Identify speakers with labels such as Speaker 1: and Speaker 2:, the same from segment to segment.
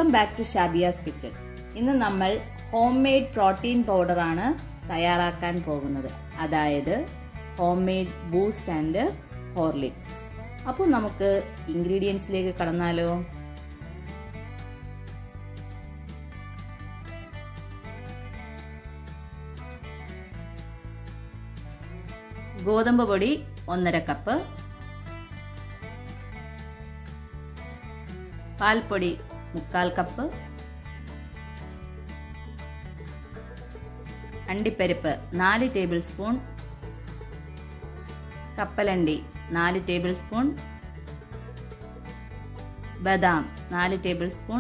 Speaker 1: welcome back to Shabiya's kitchen ഇന്ന് നമ്മൾ homemade protein പൗഡറാണ് തയ്യാറാക്കാൻ പോകുന്നത് അതായത് homemade Boost and Horlicks അപ്പോൾ നമുക്ക് ഇൻഗ്രീഡിയൻസിലേക്ക് കടന്നാലോ ഗോതമ്പ് പൊടി ഒന്നര കപ്പ് പാൽപ്പൊടി മുക്കാൽ കപ്പ് അണ്ടിപ്പരിപ്പ് നാല് ടേബിൾ സ്പൂൺ കപ്പലണ്ടി നാല് ടേബിൾ സ്പൂൺ ബദാം നാല് ടേബിൾ സ്പൂൺ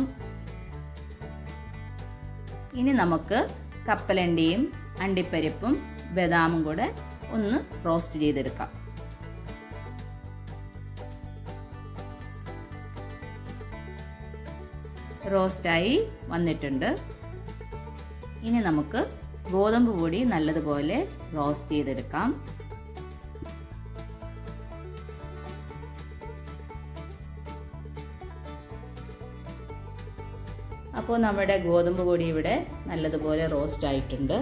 Speaker 1: ഇനി നമുക്ക് കപ്പലണ്ടിയും അണ്ടിപ്പരിപ്പും ബദാമും കൂടെ ഒന്ന് റോസ്റ്റ് ചെയ്തെടുക്കാം റോസ്റ്റായി വന്നിട്ടുണ്ട് ഇനി നമുക്ക് ഗോതമ്പ് പൊടി നല്ലതുപോലെ റോസ്റ്റ് ചെയ്തെടുക്കാം അപ്പോൾ നമ്മുടെ ഗോതമ്പ് പൊടി ഇവിടെ നല്ലതുപോലെ റോസ്റ്റ് ആയിട്ടുണ്ട്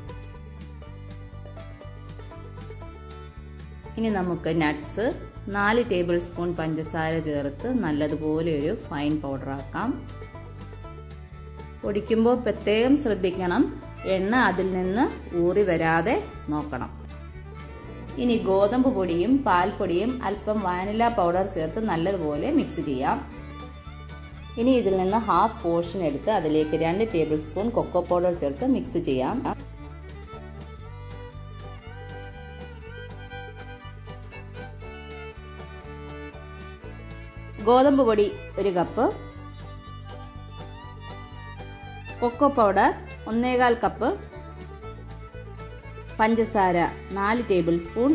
Speaker 1: ഇനി നമുക്ക് നട്ട്സ് നാല് ടേബിൾ സ്പൂൺ പഞ്ചസാര ചേർത്ത് നല്ലതുപോലെ ഒരു ഫൈൻ പൗഡർ ആക്കാം പൊടിക്കുമ്പോൾ പ്രത്യേകം ശ്രദ്ധിക്കണം എണ്ണ അതിൽ നിന്ന് ഊറി വരാതെ നോക്കണം ഇനി ഗോതമ്പ് പൊടിയും പാൽപ്പൊടിയും അല്പം വാനില പൗഡർ ചേർത്ത് നല്ലതുപോലെ മിക്സ് ചെയ്യാം ഇനി ഇതിൽ നിന്ന് ഹാഫ് പോർഷൻ എടുത്ത് അതിലേക്ക് രണ്ട് ടേബിൾ സ്പൂൺ കൊക്കോ പൗഡർ ചേർത്ത് മിക്സ് ചെയ്യാം ഗോതമ്പ് പൊടി ഒരു കപ്പ് കൊക്കോ പൗഡർ ഒന്നേകാൽ കപ്പ് പഞ്ചസാര നാല് ടേബിൾ സ്പൂൺ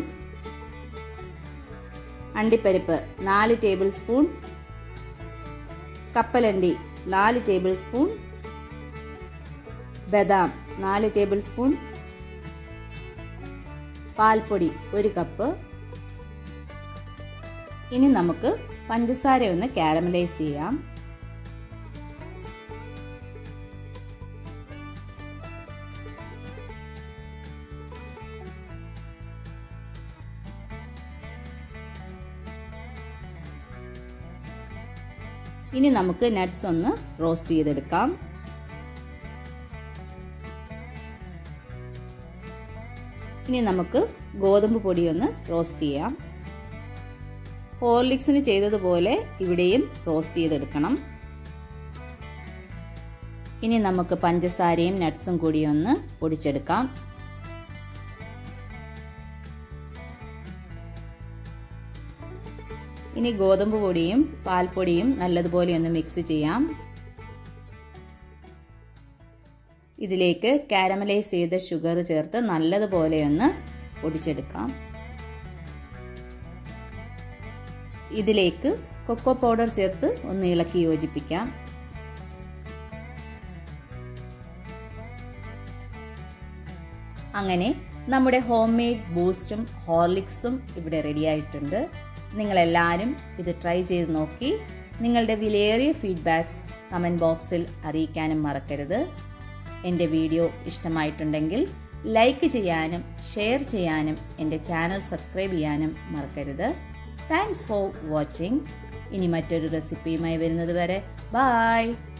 Speaker 1: അണ്ടിപ്പരിപ്പ് നാല് ടേബിൾ സ്പൂൺ കപ്പലണ്ടി നാല് ടേബിൾ സ്പൂൺ ബദാം നാല് ടേബിൾ സ്പൂൺ പാൽപ്പൊടി ഒരു കപ്പ് ഇനി നമുക്ക് പഞ്ചസാര ഒന്ന് കാരമലൈസ് ചെയ്യാം ഇനി നമുക്ക് നട്ട്സ് ഒന്ന് റോസ്റ്റ് ചെയ്തെടുക്കാം ഇനി നമുക്ക് ഗോതമ്പ് പൊടി ഒന്ന് റോസ്റ്റ് ചെയ്യാം ഹോർലിക്സിന് ചെയ്തതുപോലെ ഇവിടെയും റോസ്റ്റ് ചെയ്തെടുക്കണം ഇനി നമുക്ക് പഞ്ചസാരയും നട്ട്സും കൂടി ഒന്ന് പൊടിച്ചെടുക്കാം ഇനി ഗോതമ്പ് പൊടിയും പാൽപ്പൊടിയും നല്ലതുപോലെ ഒന്ന് മിക്സ് ചെയ്യാം ഇതിലേക്ക് കാരമലൈസ് ചെയ്ത ഷുഗർ ചേർത്ത് നല്ലതുപോലെ ഒന്ന് പൊടിച്ചെടുക്കാം ഇതിലേക്ക് കൊക്കോ പൗഡർ ചേർത്ത് ഒന്ന് ഇളക്കി യോജിപ്പിക്കാം അങ്ങനെ നമ്മുടെ ഹോം മെയ്ഡ് ബൂസ്റ്റും ഹോർലിക്സും ഇവിടെ റെഡി ആയിട്ടുണ്ട് നിങ്ങളെല്ലാവരും ഇത് ട്രൈ ചെയ്ത് നോക്കി നിങ്ങളുടെ വിലയേറിയ ഫീഡ്ബാക്സ് കമൻറ്റ് ബോക്സിൽ അറിയിക്കാനും മറക്കരുത് എൻ്റെ വീഡിയോ ഇഷ്ടമായിട്ടുണ്ടെങ്കിൽ ലൈക്ക് ചെയ്യാനും ഷെയർ ചെയ്യാനും എൻ്റെ ചാനൽ സബ്സ്ക്രൈബ് ചെയ്യാനും മറക്കരുത് താങ്ക്സ് ഫോർ വാച്ചിങ് ഇനി മറ്റൊരു റെസിപ്പിയുമായി വരുന്നത് വരെ ബായ്